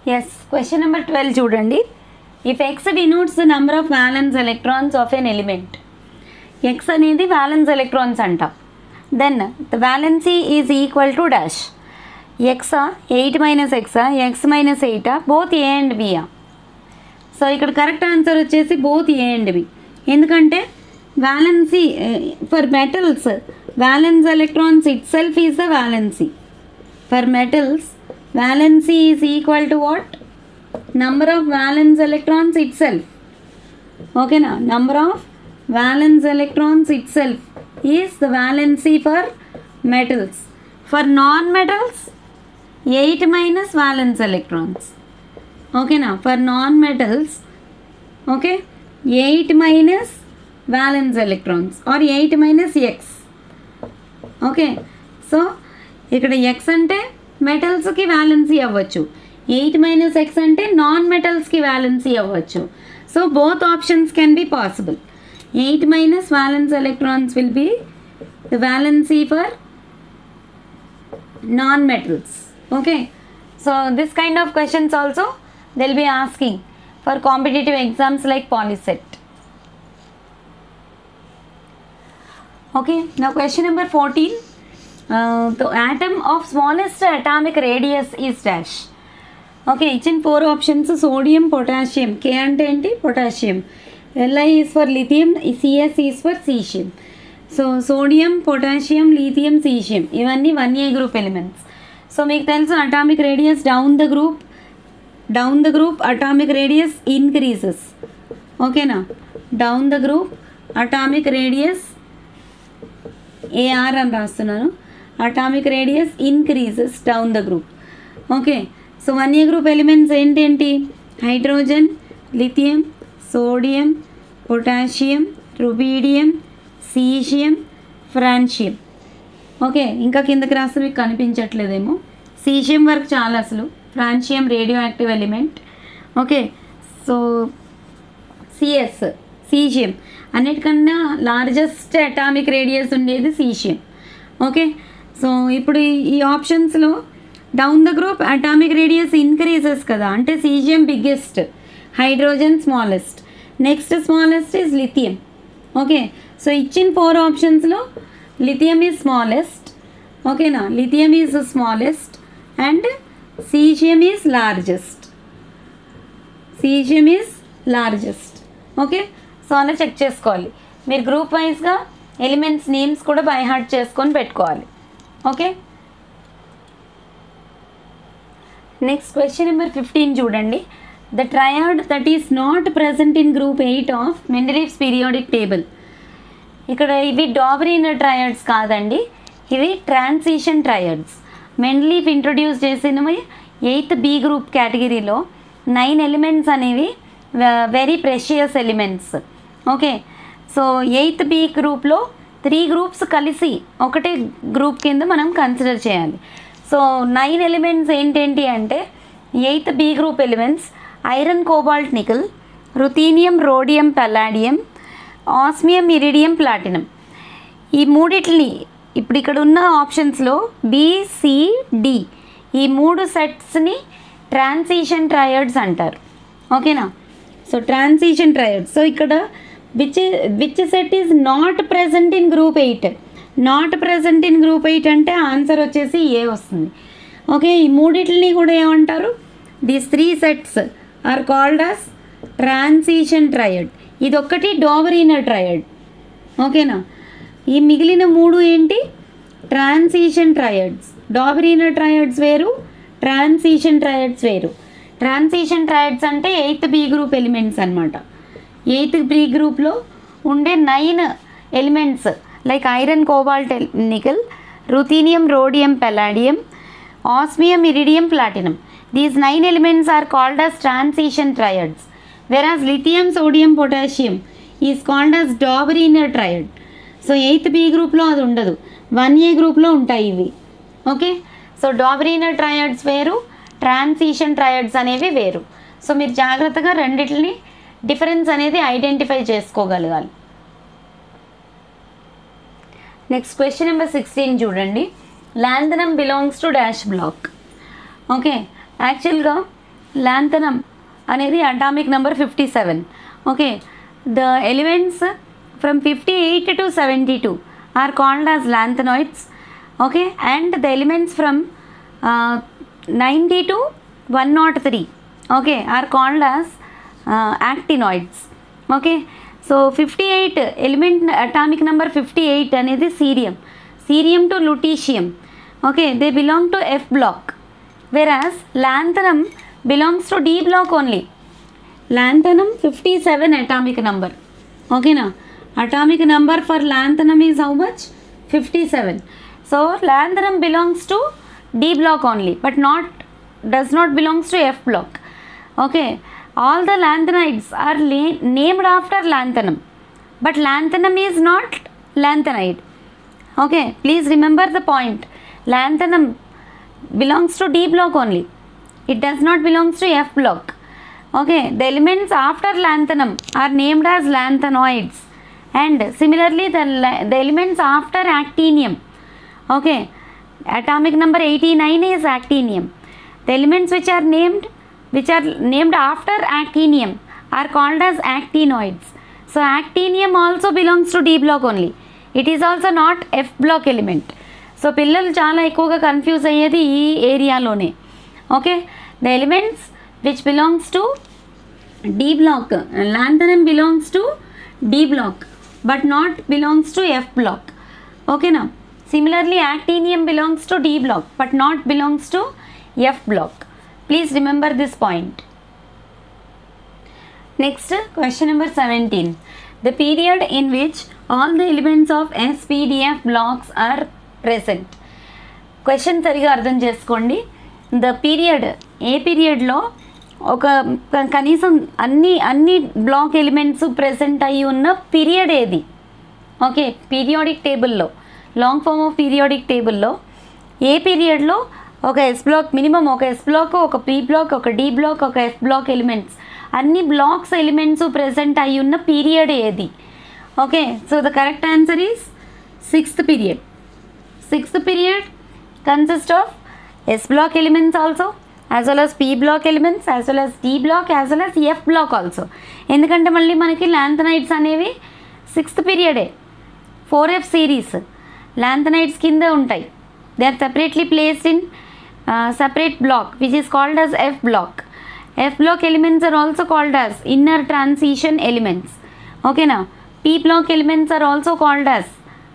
Speaker 1: S question number twelve చూడండి if X denotes the number of valence electrons of an element X అనేది valence electrons అంటాం then the valency is equal to dash ఎక్సా eight minus ఎక్సా X minus ఎయిటా both A and బియా so ఇక్కడ correct answer వచ్చేసి both A and B ఎందుకంటే valency for metals valence electrons itself is the valency for metals valency is equal to what number of valence electrons itself okay now number of valence electrons itself is the valency for metals for non metals 8 minus valence electrons okay now for non metals okay 8 minus valence electrons or 8 minus x okay so ఇక్కడ X అంటే మెటల్స్కి valency అవ్వచ్చు eight minus X అంటే నాన్ మెటల్స్కి valency అవ్వచ్చు so both options can be possible eight minus valence electrons will be the valency for non metals okay so this kind of questions also will be asking for competitive exams like Polycet Okay, now question number 14. Uh, the atom of smallest atomic radius is dash. Okay ఇచ్చిన four options sodium potassium K అంటే ఏంటి potassium LI is for lithium CS is for caesium so sodium potassium lithium caesium ఇవన్నీ one A group elements so మీకు తెలుసు atomic radius down the group down the group atomic radius increases ఓకేనా down the group atomic radius AR అని రాస్తున్నాను atomic radius increases down the group okay so one A group elements ఏంటేంటి hydrogen lithium sodium potassium rubidium caesium francium okay ఇంకా కిందకి రాస్తే మీకు కనిపించట్లేదేమో caesium వరకు చాలా అసలు francium radioactive element okay so CS caesium అన్నిటికన్నా లార్జెస్ట్ అటామిక్ రేడియస్ ఉండేది సీషియం ఓకే సో ఇప్పుడు ఈ- ఈ ఆప్షన్స్లో down the group atomic radius increases కదా అంటే caesium biggest hydrogen smallest next smallest is lithium okay so ఇచ్చిన ఫోర్ ఆప్షన్స్లో లిథియం ఈజ్ స్మాలెస్ట్ ఓకేనా lithium is smallest and caesium is largest caesium is largest okay so అలా check చేసుకోవాలి మీరు group వైజ్గా elements names కూడా బై హార్ట్ చేసుకొని పెట్టుకోవాలి okay next question number fifteen చూడండి the triad that is not present in group eight of Mendeleev's periodic table ఇక్కడ ఇవి డాబరీన్ ట్రయాడ్స్ కాదండి ఇవి ట్రాన్సిషన్ ట్రయాడ్స్ మెండలీఫ్ ఇంట్రొడ్యూస్ చేసినవి ఎయిత్ బి గ్రూప్ కేటగిరీలో నైన్ ఎలిమెంట్స్ అనేవి very precious elements okay so eighth B గ్రూప్లో three groups కలిసి ఒకటే గ్రూప్ కింద మనం కన్సిడర్ చేయాలి సో నైన్ ఎలిమెంట్స్ ఏంటేంటి అంటే eighth B group elements iron cobalt nickel ruthenium rhodium palladium osmium iridium platinum ఈ మూడిటిని ఇప్పుడు ఇక్కడ ఉన్న ఆప్షన్స్లో బిసిడి ఈ మూడు సెట్స్ని ట్రాన్సిషన్ ట్రయడ్స్ అంటారు ఓకేనా సో ట్రాన్సిషన్ ట్రయడ్స్ సో ఇక్కడ which which set is not present in group eight not present in group eight అంటే ఆన్సర్ వచ్చేసి ఏ వస్తుంది ఓకే ఈ మూడిటిని కూడా ఏమంటారు these three sets are called as transition triad ఇదొక్కటి డోవరీనర్ ట్రయడ్ ఓకేనా ఈ మిగిలిన మూడు ఏంటి ట్రాన్సిషన్ ట్రయడ్స్ డాబరీనర్ ట్రయడ్స్ వేరు ట్రాన్సిషన్ ట్రయడ్స్ వేరు ట్రాన్సిషన్ ట్రయడ్స్ అంటే ఎయిత్ బి గ్రూప్ ఎలిమెంట్స్ అనమాట ఎయిత్ బి గ్రూప్లో ఉండే nine elements like iron cobalt nickel ruthenium rhodium palladium osmium iridium platinum these nine elements are called as transition triads whereas lithium sodium potassium is called as Dobereiner triad so eighth B గ్రూప్లో అది ఉండదు one A గ్రూప్లో ఉంటాయి ఇవి okay so Dobereiner triads వేరు transition triads అనేవి వేరు so మీరు జాగ్రత్తగా రెండిటిని డిఫరెన్స్ అనేది ఐడెంటిఫై చేసుకోగలగాలి నెక్స్ట్ క్వశ్చన్ నెంబర్ సిక్స్టీన్ చూడండి lanthanum belongs to dash block okay యాక్చువల్గా లాంతనం అనేది atomic number fifty seven okay the elements from fifty eight to seventy two are called as lanthanoids okay and the elements from ninety to one nought three okay are called as actinoids okay so fifty eight element atomic number fifty eight అనేది cerium cerium to lutetium okay they belong to F block whereas lanthanum belongs to D block only lanthanum fifty seven atomic number ఓకేనా atomic number for lanthanum is how much fifty seven so lanthanum belongs to D block only but not does not belongs to F block okay all the lanthanides are named after lanthanum but lanthanum is not lanthanide okay please remember the point lanthanum belongs to D block only. It does not belongs to F block. Okay, the elements after lanthanum are named as lanthanoids, and similarly the la- the elements after actinium. Okay, atomic number 89 is actinium. The elements which are named which are named after actinium are called as actinoids. So actinium also belongs to D block only. It is also not F block element. So పిల్లలు చాలా ఎక్కువగా confuse అయ్యేది ఈ ఏరియాలోనే okay the elements which belongs to D block lanthanum belongs to D block but not belongs to F block ఓకేనా similarly actinium belongs to D block but not belongs to F block please remember this point Next, question number 17. The period in which all the elements of SPDF blocks are present. Question సరిగా అర్థం చేసుకోండి the period ఏ పీరియడ్లో ఒక క- కనీసం అన్ని అన్ని block elements present అయి ఉన్న పీరియడ్ ఏది ఓకే పీరియాడిక్ టేబుల్లో లాంగ్ ఫామ్ ఆఫ్ పీరియాడిక్ టేబుల్లో ఏ పీరియడ్లో ఒక ఎస్ బ్లాక్ మినిమం ఒక ఎస్ బ్లాక్ ఒక పీ బ్లాక్ ఒక డి బ్లాక్ ఒక ఎఫ్ బ్లాక్ ఎలిమెంట్స్ అన్ని బ్లాక్స్ ఎలిమెంట్స్ ప్రెసెంట్ అయి ఉన్న పీరియడ్ ఏది okay so the correct answer is sixth period sixth period consists of S block elements also as well as P block elements as well as D block as well as F block also ఎందుకంటే మళ్ళీ మనకి lanthanides అనేవి sixth పీరియడే four F series lanthanides కింద ఉంటాయి they are separately placed in separate block which is called as F block F block elements are also called as inner transition elements ఓకేనా P block elements are also called as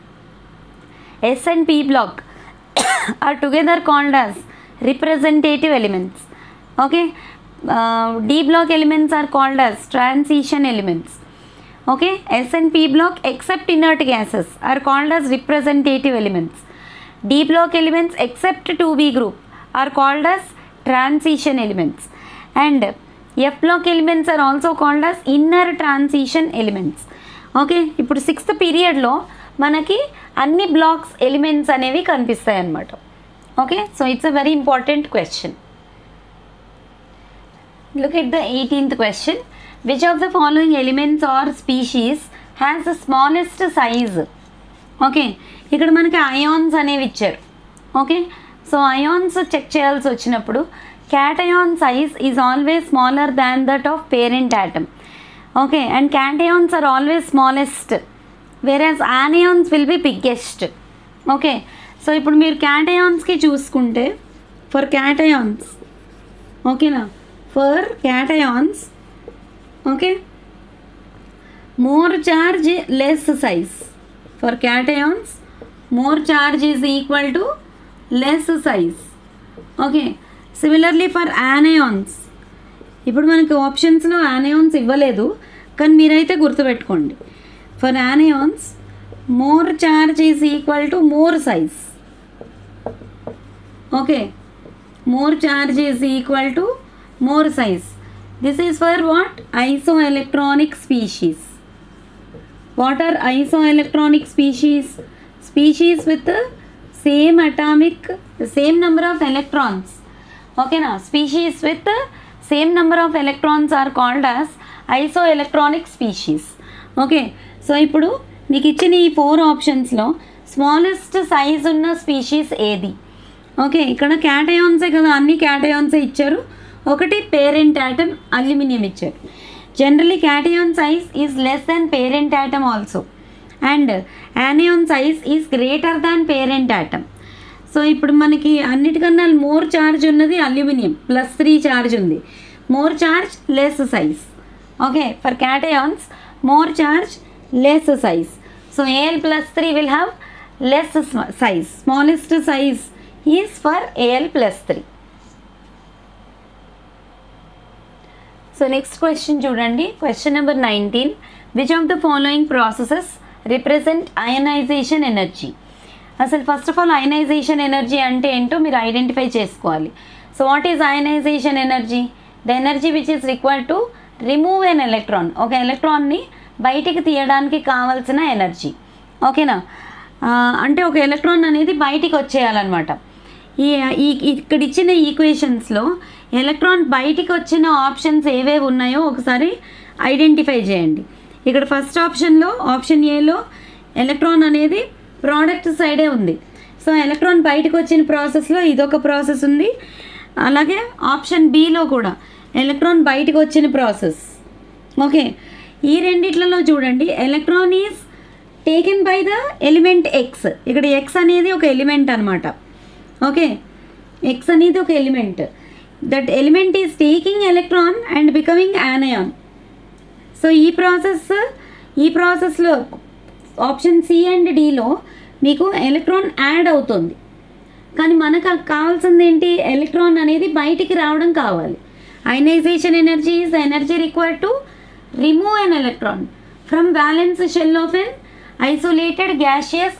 Speaker 1: S and P block are together called as representative elements. Okay, uh, D block elements are called as transition elements. Okay, S and P block except inert gases are called as representative elements. D block elements except 2B group are called as transition elements. And F block elements are also called as inner transition elements. Okay ఇప్పుడు sixth పీరియడ్లో మనకి అన్ని blocks elements అనేవి కనిపిస్తాయి అన్నమాట okay so it's a very important question look at the eighteenth question which of the following elements or species has the smallest size okay ఇక్కడ మనకి ions అనేవి ఇచ్చారు ఓకే సో అయాన్స్ చెక్ చేయాల్సి వచ్చినప్పుడు cation size is always smaller than that of parent atom okay and cations are always smallest whereas anions will be biggest okay so ఇప్పుడు మీరు క్యాటయాన్స్కి చూసుకుంటే ఫర్ క్యాటయాన్స్ ఓకేనా for cations okay more charge less size for cations more charge is equal to less size okay similarly for anions ఇప్పుడు మనకి ఆప్షన్స్లో anions ఇవ్వలేదు కానీ మీరైతే గుర్తుపెట్టుకోండి for anions more charge is equal to more size okay more charge is equal to more size this is for what isoelectronic species what are isoelectronic species species with the same atomic same number of electrons okay now species with the same number of electrons are called as isoelectronic species okay so ఇప్పుడు మీకు ఇచ్చిన ఈ four ఆప్షన్స్లో smallest size ఉన్న species ఏది okay ఇక్కడ క్యాటయాన్సే కదా అన్ని క్యాటయాన్సే ఇచ్చారు ఒకటి పేరెంట్ యాటమ్ అల్యూమినియం ఇచ్చారు generally cation size is less than parent atom also and anion size is greater than parent atom so ఇప్పుడు మనకి అన్నిటికన్నా మోర్ ఛార్జ్ ఉన్నది అల్యూమినియం ప్లస్ త్రీ ఛార్జ్ ఉంది more charge less size okay for cations more charge less size so AL plus three will have less size smallest size is for AL plus three so next question చూడండి question number nineteen which of the following processes represent ionization energy అసలు first of all ionization energy అంటే ఏంటో మీరు identify చేసుకోవాలి so what is ionization energy the energy which is required to remove an electron ఒక ఎలక్ట్రాన్ని బయటికి తీయడానికి కావాల్సిన ఎనర్జీ ఓకేనా ఆ, అంటే ఒక ఎలక్ట్రాన్ అనేది బయటికి వచ్చేయాలన్నమాట ఈ ఈ ఇక్కడ ఇచ్చిన ఈక్వేషన్స్లో ఎలక్ట్రాన్ బయటికి వచ్చిన ఆప్షన్స్ ఏవేవి ఉన్నాయో ఒకసారి ఐడెంటిఫై చేయండి ఇక్కడ ఫస్ట్ ఆప్షన్లో ఆప్షన్ ఏలో ఎలక్ట్రాన్ అనేది ప్రోడక్ట్ సైడే ఉంది సో ఎలక్ట్రాన్ బయటకు వచ్చిన ప్రాసెస్లో ఇదొక ప్రాసెస్ ఉంది అలాగే ఆప్షన్ బిలో కూడా ఎలక్ట్రాన్ బయటకు వచ్చిన ప్రాసెస్ ఓకే ఈ రెండిట్లలో చూడండి electron is taken by the element X ఇక్కడ ఎక్స్ అనేది ఒక ఎలిమెంట్ అనమాట ఓకే ఎక్స్ అనేది ఒక element that element is taking electron and becoming anion so ఈ ప్రాసెస్ ఈ ప్రాసెస్లో ఆప్షన్ సి అండ్ డిలో మీకు ఎలక్ట్రాన్ యాడ్ అవుతుంది కానీ మనకు కావాల్సింది ఏంటి ఎలక్ట్రాన్ అనేది బయటికి రావడం కావాలి ionization energy is energy required to remove an electron from valence shell of an isolated gaseous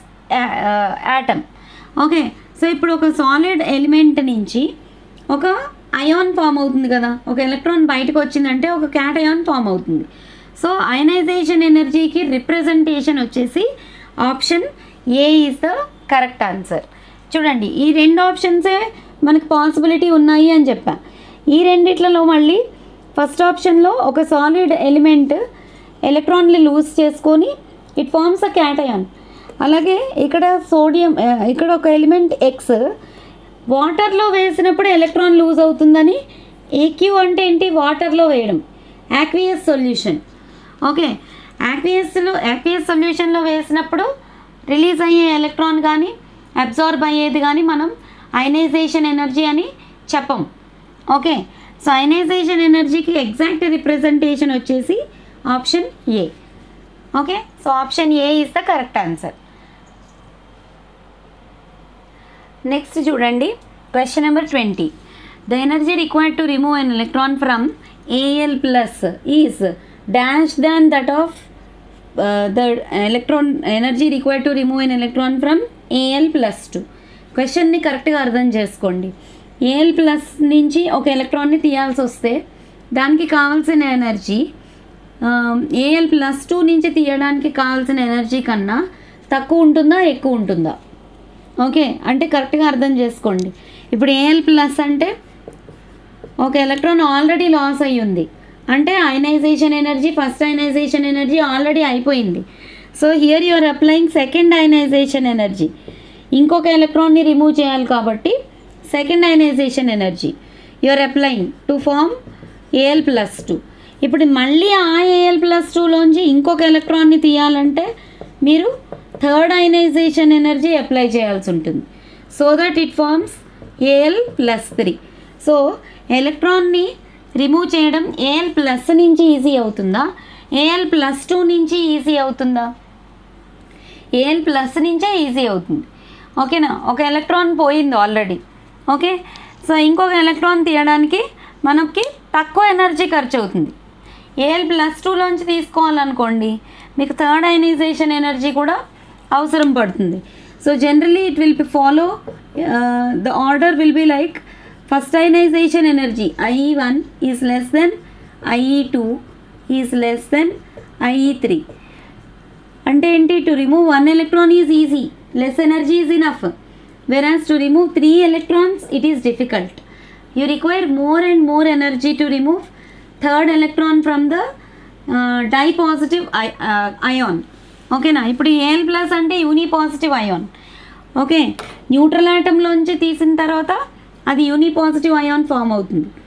Speaker 1: atom okay so ఇప్పుడు ఒక సాలిడ్ ఎలిమెంట్ నుంచి ఒక అయాన్ ఫామ్ అవుతుంది కదా ఒక ఎలక్ట్రాన్ బయటకు వచ్చిందంటే ఒక క్యాటయాన్ ఫామ్ అవుతుంది సో అయనైజేషన్ ఎనర్జీకి రిప్రజెంటేషన్ వచ్చేసి option A is the correct answer చూడండి ఈ రెండు ఆప్షన్సే మనకు పాసిబిలిటీ ఉన్నాయి అని చెప్పా ఈ రెండిట్లలో మళ్ళీ ఫస్ట్ ఆప్షన్లో ఒక సాలిడ్ ఎలిమెంట్ ఎలక్ట్రాన్లు లూజ్ చేసుకొని ఇట్ ఫార్మ్స్ అ క్యాటయాన్ అలాగే ఇక్కడ సోడియం ఆ, ఇక్కడ ఒక ఎలిమెంట్ ఎక్స్ వాటర్లో వేసినప్పుడు ఎలక్ట్రాన్ లూజ్ అవుతుందని ఏక్యూ అంటే ఏంటి వాటర్లో వేయడం యాక్వియస్ సొల్యూషన్ ఓకే యాక్వియస్లో యాక్వియస్ సొల్యూషన్లో వేసినప్పుడు రిలీజ్ అయ్యే ఎలక్ట్రాన్ కానీ అబ్జార్బ్ అయ్యేది కానీ మనం అయనైజేషన్ ఎనర్జీ అని చెప్పం ఓకే సో అయనైజేషన్ ఎనర్జీకి ఎగ్జాక్ట్ రిప్రజెంటేషన్ వచ్చేసి option A okay so option A is the correct answer next చూడండి question number twenty the energy required to remove an electron from AL plus is dash than that of the electron energy required to remove an electron from AL plus two క్వశ్చన్ని కరెక్ట్గా అర్థం చేసుకోండి AL plus నుంచి ఒక ఎలక్ట్రాన్ని తీయాల్సి వస్తే దానికి కావాల్సిన ఎనర్జీ ఏఎల్ ప్లస్ టూ నుంచి తీయడానికి కావాల్సిన ఎనర్జీ కన్నా తక్కువ ఉంటుందా ఎక్కువ ఉంటుందా ఓకే అంటే కరెక్ట్గా అర్థం చేసుకోండి ఇప్పుడు ఏఎల్ ప్లస్ అంటే ఒక ఎలక్ట్రాన్ ఆల్రెడీ లాస్ అయ్యి ఉంది అంటే ionization energy first ionization energy already అయిపోయింది so here you are applying second ionization energy ఇంకొక ఎలక్ట్రాన్ని రిమూవ్ చేయాలి కాబట్టి second ionization energy you are applying to form AL plus two ఇప్పుడు మళ్ళీ ఆ ఏఎల్ ప్లస్ టూలోంచి ఇంకొక ఎలక్ట్రాన్ని తీయాలంటే మీరు థర్డ్ అయనైజేషన్ ఎనర్జీ అప్లై చేయాల్సి ఉంటుంది so that it forms AL plus three so ఎలక్ట్రాన్ని రిమూవ్ చేయడం ఏఎల్ ప్లస్ నుంచి ఈజీ అవుతుందా ఏఎల్ ప్లస్ టూ నుంచి ఈజీ అవుతుందా ఏఎల్ ప్లస్ నుంచే ఈజీ అవుతుంది ఓకేనా ఒక ఎలక్ట్రాన్ పోయింది ఆల్రెడీ ఓకే సో ఇంకొక ఎలక్ట్రాన్ తీయడానికి మనకి తక్కువ ఎనర్జీ ఖర్చు అవుతుంది ఏఎల్ ప్లస్ టూలోంచి తీసుకోవాలనుకోండి మీకు థర్డ్ అయనైజేషన్ ఎనర్జీ కూడా అవసరం పడుతుంది so generally it will be follow the order will be like first ionization energy IE one is less than IE two is less than IE three అంటే ఏంటి to remove one electron is easy less energy is enough whereas to remove three electrons it is difficult you require more and more energy to remove third electron from the dipositive ion ఓకేనా ఇప్పుడు AL plus అంటే యూని unipositive ion okay neutral ఆటంలోంచి తీసిన తర్వాత అది unipositive ion form అవుతుంది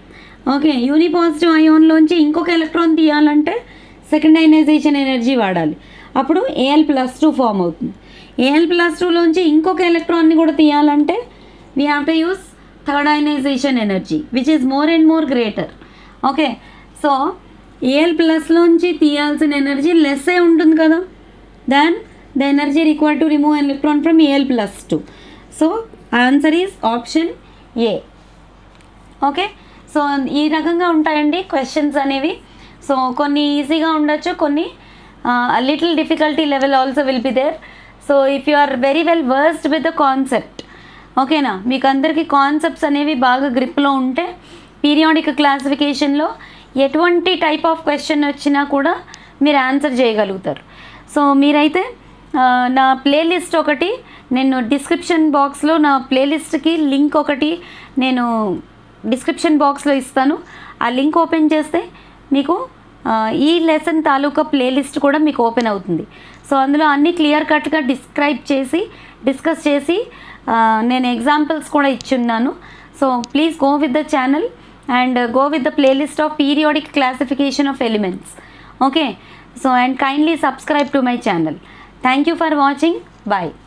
Speaker 1: okay unipositive అయోన్లోంచి ఇంకొక ఎలక్ట్రాన్ తీయాలంటే సెకండ్ అయనైజేషన్ ఎనర్జీ వాడాలి అప్పుడు ఏఎల్ ప్లస్ టూ ఫామ్ అవుతుంది ఏఎల్ ప్లస్ టూలోంచి ఇంకొక ఎలక్ట్రాన్ని కూడా తీయాలంటే we have to use third ionization energy which is more and more greater okay so AL ప్లస్లోంచి తీయాల్సిన ఎనర్జీ లెస్సే ఉంటుంది కదా then the energy required to remove electron from AL plus two so answer is option A okay so ఈ రకంగా ఉంటాయండి questions అనేవి so కొన్ని ఈజీగా ఉండొచ్చు కొన్ని little difficulty level also will be there so if you are very well versed with the concept ఓకేనా మీకు అందరికీ కాన్సెప్ట్స్ అనేవి బాగా గ్రిప్లో ఉంటే పీరియాడిక్ క్లాసిఫికేషన్లో ఎటువంటి టైప్ ఆఫ్ క్వశ్చన్ వచ్చినా కూడా మీరు ఆన్సర్ చేయగలుగుతారు సో మీరైతే ఆ, నా ప్లేలిస్ట్ ఒకటి నేను డిస్క్రిప్షన్ బాక్స్లో నా ప్లేలిస్ట్కి లింక్ ఒకటి నేను డిస్క్రిప్షన్ బాక్స్లో ఇస్తాను ఆ లింక్ ఓపెన్ చేస్తే మీకు ఆ, ఈ లెసన్ తాలూకా ప్లేలిస్ట్ కూడా మీకు ఓపెన్ అవుతుంది సో అందులో అన్ని క్లియర్ కట్గా డిస్క్రైబ్ చేసి డిస్కస్ చేసి ఆ, నేను ఎగ్జాంపుల్స్ కూడా ఇచ్చున్నాను so please go with the channel and go with the playlist of periodic classification of elements okay so and kindly subscribe to my channel thank you for watching bye